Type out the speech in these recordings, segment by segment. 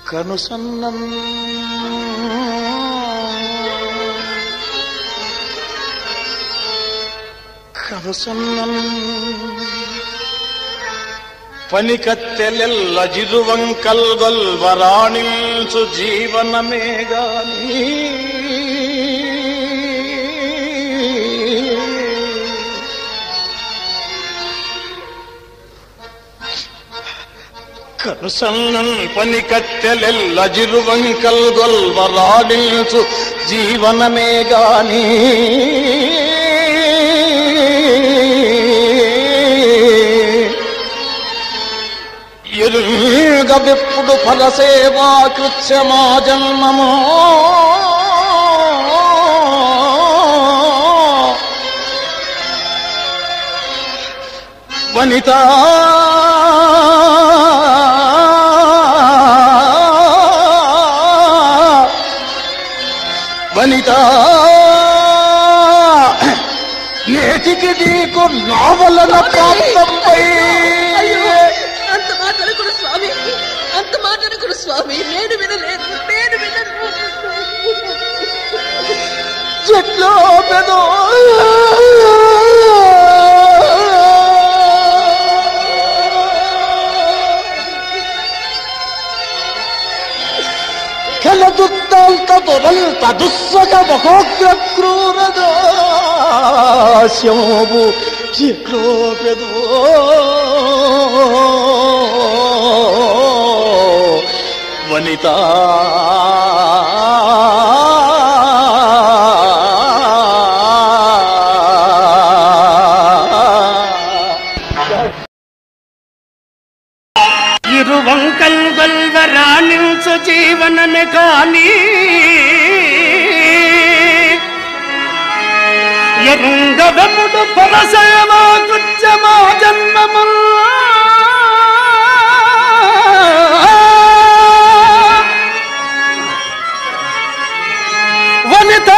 కనుసన్నం కనుసన్నం పనికత్తెలెల్ల జిరువంకల్ గొల్వరాణిల్చు జీవనమే గాని కనుసన్నల్ పనికత్తెలెల్ల జిరువంకల్ గొల్వరాణిల్చు జీవనమే గాని ఎరుగవెప్పుడు ఫలసేవా కృత్యమా జన్మము వనిత వనిత నేటికి నీకు నావలన ప్రాప్తంపై అంత మాట అనకుడు స్వామి అంత మాట అనకుడు స్వామి నేను వినలేదు నేను వినను చెట్లో పెదో కలదుత్తాంత దురంత దుస్సగ మహోగ్ర క్రూరదాస్యము చెట్లో పెదో వనితా ఇరువంకల్ గొల్వరాణించు జీవనమే కాని ఎరుంగవెముడు పరసేవా కృత్యమా జన్మము వనిత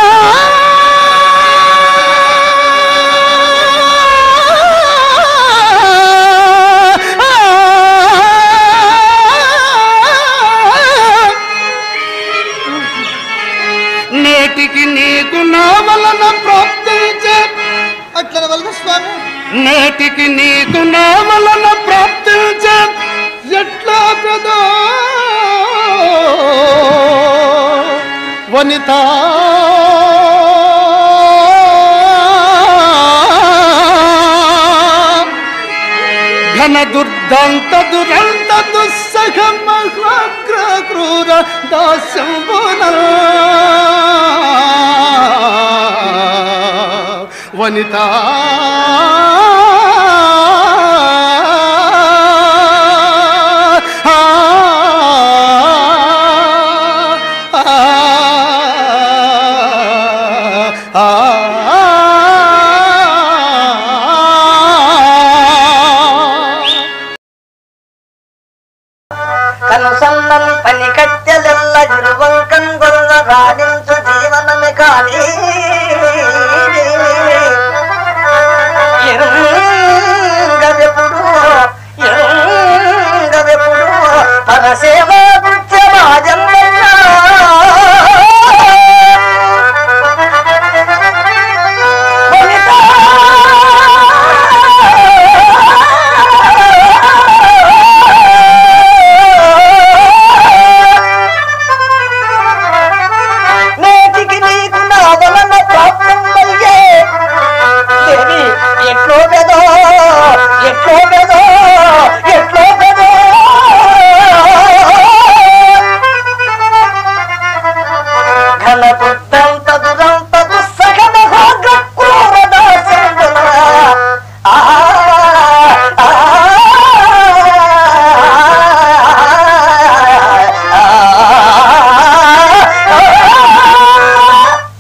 నేటికి నీకు నా వలన ప్రాప్తించే అట్లా వల్ల స్వామి నేటికి నీకు నా వలన ప్రాప్తించే ఎట్లా కదా వనిత ఘన దుర్దంత దురంత దుస్సహ మహాగ్ర క్రూర దాస్యంబున వనిత కనుసన్నల్ పని కట్టెలెల్ల ఇరువంకం గొల్ల రాణి